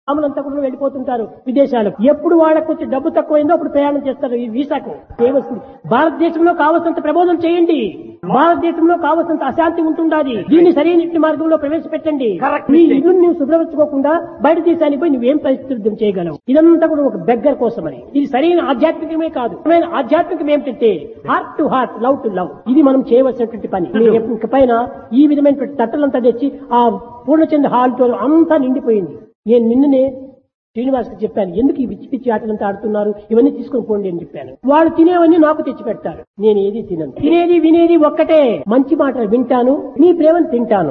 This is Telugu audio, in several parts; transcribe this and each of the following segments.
రాములంతా కూడా వెళ్ళిపోతుంటారు విదేశాలకు ఎప్పుడు వాళ్ళకు కొంచెం డబ్బు తక్కువైందో అప్పుడు ప్రయాణం చేస్తారు ఈ వీసాకు ఏమొస్తుంది భారతదేశంలో కావలసినంత ప్రబోధం చేయండి భారతదేశంలో కావలసినంత అశాంతి ఉంటుండాలి దీన్ని సరైన మార్గంలో ప్రవేశపెట్టండి Correct నీ mistake. ఇల్లు నువ్వు శుభ్రపరచుకోకుండా బయట దేశానికి పోయి నువ్వేం పరిస్థితులు చేయగలవు ఇదంతా కూడా ఒక బెగ్గర్ కోసమని ఇది సరైన ఆధ్యాత్మికమే కాదు సరైన ఆధ్యాత్మికం ఏమిటంటే heart to heart love to love ఇది మనం చేయవలసినటువంటి పని మీరు ఇక పైన ఈ విధమైనటువంటి తట్టలంతా తెచ్చి ఆ పూర్ణచంద్ర హాల్ తో అంతా నిండిపోయింది నేను నిన్ననే శ్రీనివాస్ చెప్పాను ఎందుకు ఈ పిచ్చి పిచ్చి ఆటలంతా ఆడుతున్నారు ఇవన్నీ తీసుకొని పోండి అని చెప్పాను వాళ్ళు తినేవన్నీ నాకు తెచ్చి పెడతారు నేను ఏది తినను తినేది వినేది ఒక్కటే మంచి మాటలు వింటాను మీ ప్రేమను తింటాను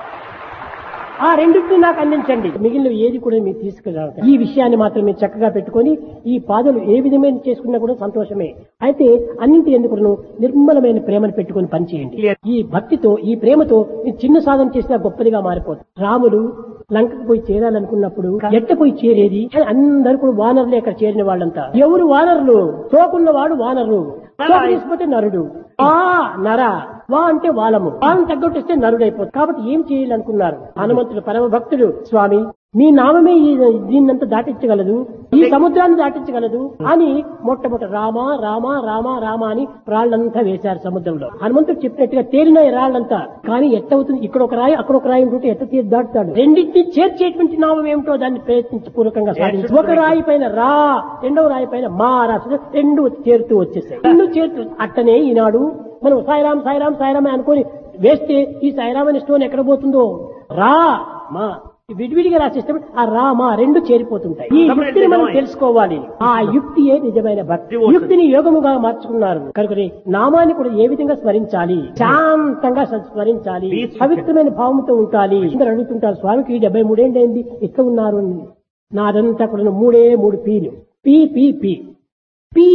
ఆ రెండింటిని నాకు అందించండి మిగిలిన ఏది కూడా మీరు తీసుకురావాలి ఈ విషయాన్ని మాత్రం మీరు చక్కగా పెట్టుకొని ఈ పాదలు ఏ విధమైన చేసుకున్నా కూడా సంతోషమే అయితే అన్నింటి ఎందుకు నిర్మలమైన ప్రేమను పెట్టుకొని పనిచేయండి ఈ భక్తితో ఈ ప్రేమతో మీరు చిన్న సాధన చేసినా గొప్పదిగా మారిపోతుంది రాములు లంకకు పోయి చేరాలనుకున్నప్పుడు ఎట్ట పోయి చేరేది అని అందరూ కూడా వానరులే అక్కడ చేరిన వాళ్ళంతా ఎవరు వానరులు తోకున్నవాడు వానరు తోక తీసుకుపోతే నరుడు ఆ నర వా అంటే వాలము వాళ్ళని తగ్గట్టు వస్తే నరుడు అయిపోతుంది కాబట్టి ఏం చేయాలనుకున్నారు హనుమంతుడు పరమ భక్తుడు స్వామి మీ నామమే ఈ దీన్నంతా దాటించగలదు ఈ సముద్రాన్ని దాటించగలదు అని మొట్టమొదటి రామ రామ రామ రామ అని రాళ్లంతా వేశారు సముద్రంలో హనుమంతుడు చెప్పినట్టుగా తేలినాయి రాళ్లంతా కానీ ఎట్టవుతుంది ఇక్కడ ఒక రాయి అక్కడ ఒక రాయి ఉంటుంటే ఎట్ట తీసి దాటుతాడు రెండింటిని చేర్చేటువంటి నామం ఏమిటో దాన్ని ప్రయత్నించి పూర్వకంగా సాధించి ఒక రాయి పైన రా రెండవ రాయి పైన మా రాసి రెండు చేరుతూ వచ్చేసాయి రెండు చేరుతూ అట్టనే ఈనాడు మనం సాయిరాం సాయిరాం సాయిరాం అనుకొని వేస్తే ఈ సాయిరాం అనే స్టోన్ ఎక్కడ పోతుందో రా మా విడివిడిగా రాసేస్తే ఆ రా మా రెండు చేరిపోతుంటాయి ఈ యుక్తిని మనం తెలుసుకోవాలి ఆ యుక్తియే నిజమైన భక్తి యుక్తిని యోగముగా మార్చుకున్నారు కనుక నామాన్ని కూడా ఏ విధంగా స్మరించాలి శాంతంగా స్మరించాలి పవిత్రమైన భావంతో ఉండాలి అందరూ అడుగుతుంటారు స్వామికి డెబ్బై మూడేళ్ళైంది ఎట్లా ఉన్నారు అని నాదంతా కూడా మూడే మూడు పీలు P P P P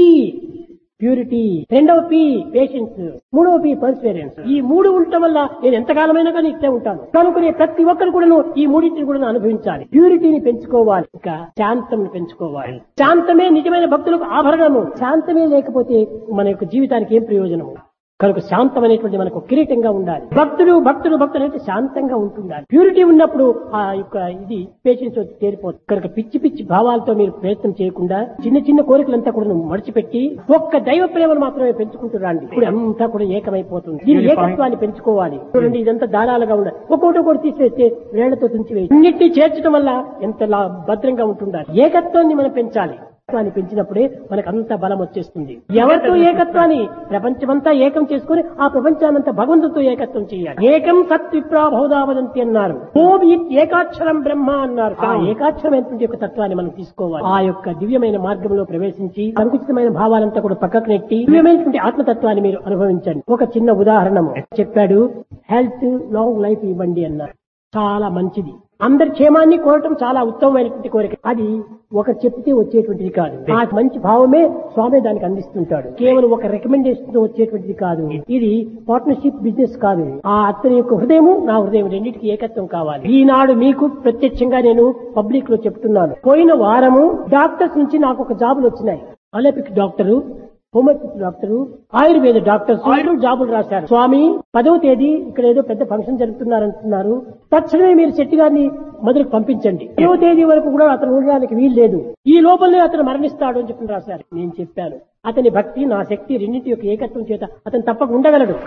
purity రెండవ పి పేషెన్స్ మూడవ పి పర్స్పీరియన్స్ ఈ మూడు ఉండటం వల్ల నేను ఎంతకాలమైనా కానీ ఇట్లే ఉంటాను కనుకునే ప్రతి ఒక్కరు కూడా ఈ మూడింటిని కూడా అనుభవించాలి ప్యూరిటీని పెంచుకోవాలి ఇంకా శాంతం పెంచుకోవాలి శాంతమే నిజమైన భక్తులకు ఆభరణము శాంతమే లేకపోతే మన యొక్క జీవితానికి ఏం ప్రయోజనము కనుక శాంతం అనేటువంటి మనకు కిరీటంగా ఉండాలి భక్తుడు భక్తుడు భక్తుడు అంటే శాంతంగా ఉంటుండాలి ప్యూరిటీ ఉన్నప్పుడు ఆ యొక్క ఇది పేషెన్స్ వచ్చి చేరిపోతుంది కనుక పిచ్చి పిచ్చి భావాలతో మీరు ప్రయత్నం చేయకుండా చిన్న చిన్న కోరికలంతా కూడా మడిచిపెట్టి ఒక్క దైవ ప్రేమను మాత్రమే పెంచుకుంటూ రండి ఇప్పుడు అంతా కూడా ఏకమైపోతుంది దీని ఏకత్వాన్ని పెంచుకోవాలి చూడండి ఇదంతా దారాలుగా ఉండాలి ఒక్కొక్కటి ఒకటి తీసివేస్తే వేళ్లతో తుంచివేసి అన్నింటినీ చేర్చడం వల్ల ఎంత లా- భద్రంగా ఉంటుండాలి ఏకత్వాన్ని మనం పెంచాలి ఏకత్వాన్ని పెంచినప్పుడే మనకు అంత బలం వచ్చేస్తుంది ఎవరితో ఏకత్వాన్ని ప్రపంచమంతా ఏకం చేసుకుని ఆ ప్రపంచానంతా భగవంతుతో ఏకత్వం చేయాలి ఏకం సత్ విప్రా బహుదావదంతి అన్నారు ఓం ఇత్ ఏకాక్షరం బ్రహ్మ అన్నారు ఆ ఏకాక్షరమైనటువంటి యొక్క తత్వాన్ని మనం తీసుకోవాలి ఆ యొక్క దివ్యమైన మార్గంలో ప్రవేశించి సంకుచితమైన భావాలంతా కూడా పక్కకు నెట్టి దివ్యమైనటువంటి ఆత్మతత్వాన్ని మీరు అనుభవించండి ఒక చిన్న ఉదాహరణము చెప్పాడు హెల్త్ లాంగ్ లైఫ్ ఇవ్వండి అన్నారు చాలా మంచిది అందరి క్షేమాన్ని కోరటం చాలా ఉత్తమమైనటువంటి కోరిక అది ఒక చెప్తే వచ్చేటువంటిది కాదు ఆ మంచి భావమే స్వామి దానికి అందిస్తుంటాడు కేవలం ఒక రికమెండేషన్ తో వచ్చేటువంటిది కాదు ఇది పార్ట్నర్షిప్ బిజినెస్ కాదు ఆ అతని యొక్క హృదయము నా హృదయం రెండింటికి ఏకత్వం కావాలి ఈనాడు మీకు ప్రత్యక్షంగా నేను పబ్లిక్ లో చెప్తున్నాను పోయిన వారము డాక్టర్స్ నుంచి నాకు ఒక జాబులు వచ్చినాయి allopathic doctor homeopathy doctor Ayurveda doctors అందరూ జాబులు రాశారు స్వామి పదవ తేదీ ఇక్కడ ఏదో పెద్ద ఫంక్షన్ జరుపుతున్నారంటున్నారు తక్షణమే మీరు శెట్టి గారిని మొదలుకు పంపించండి పదవ తేదీ వరకు కూడా అతను ఉండడానికి వీలు లేదు ఈ లోపలనే అతను మరణిస్తాడు అని చెప్పి రాశారు నేను చెప్పాను అతని భక్తి నా శక్తి రెండింటి యొక్క ఏకత్వం చేత అతను తప్పక ఉండగలడు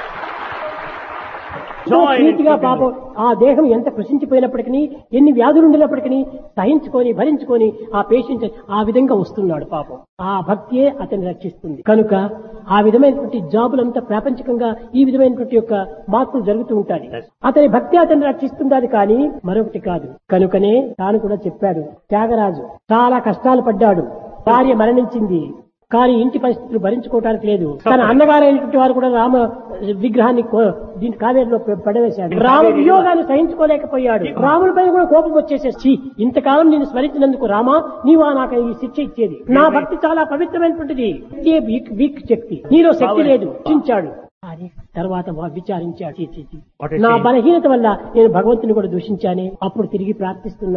నీతిగా పాపం ఆ దేహం ఎంత కృషించిపోయినప్పటికీ ఎన్ని వ్యాధులు ఉండినప్పటికీ సహించుకొని భరించుకొని ఆ పేషెంట్ ఆ విధంగా వస్తున్నాడు పాపం ఆ భక్తియే అతన్ని రక్షిస్తుంది కనుక ఆ విధమైనటువంటి జాబులంతా ప్రాపంచికంగా ఈ విధమైనటువంటి యొక్క మార్పులు జరుగుతూ ఉంటాయి అతని భక్తి అతన్ని రక్షిస్తుందని కానీ మరొకటి కాదు కనుకనే తాను కూడా చెప్పాడు త్యాగరాజు చాలా కష్టాలు పడ్డాడు భార్య మరణించింది కానీ ఇంటి పరిస్థితులు భరించుకోవడానికి లేదు తన అన్నగారైనటువంటి వారు కూడా రామ విగ్రహాన్ని కో- దీని కావేరిలో పె- పడవేశాడు రామ వియోగాన్ని సహించుకోలేకపోయాడు రాముడి పైన కూడా కోపం వచ్చేసేసి ఇంతకాలం నేను స్మరించినందుకు రామా నీవా నాకు ఈ శిక్ష ఇచ్చేది నా భక్తి చాలా పవిత్రమైనటువంటిది ఇదే వీక్ వీక్ శక్తి నీలో శక్తి లేదు చించాడు అని తర్వాత వా- విచారించాడు చీ, చీ, చీ. What a నా shame. బలహీనత వల్ల నేను భగవంతుని కూడా దూషించానే అప్పుడు తిరిగి ప్రార్థిస్తున్నాను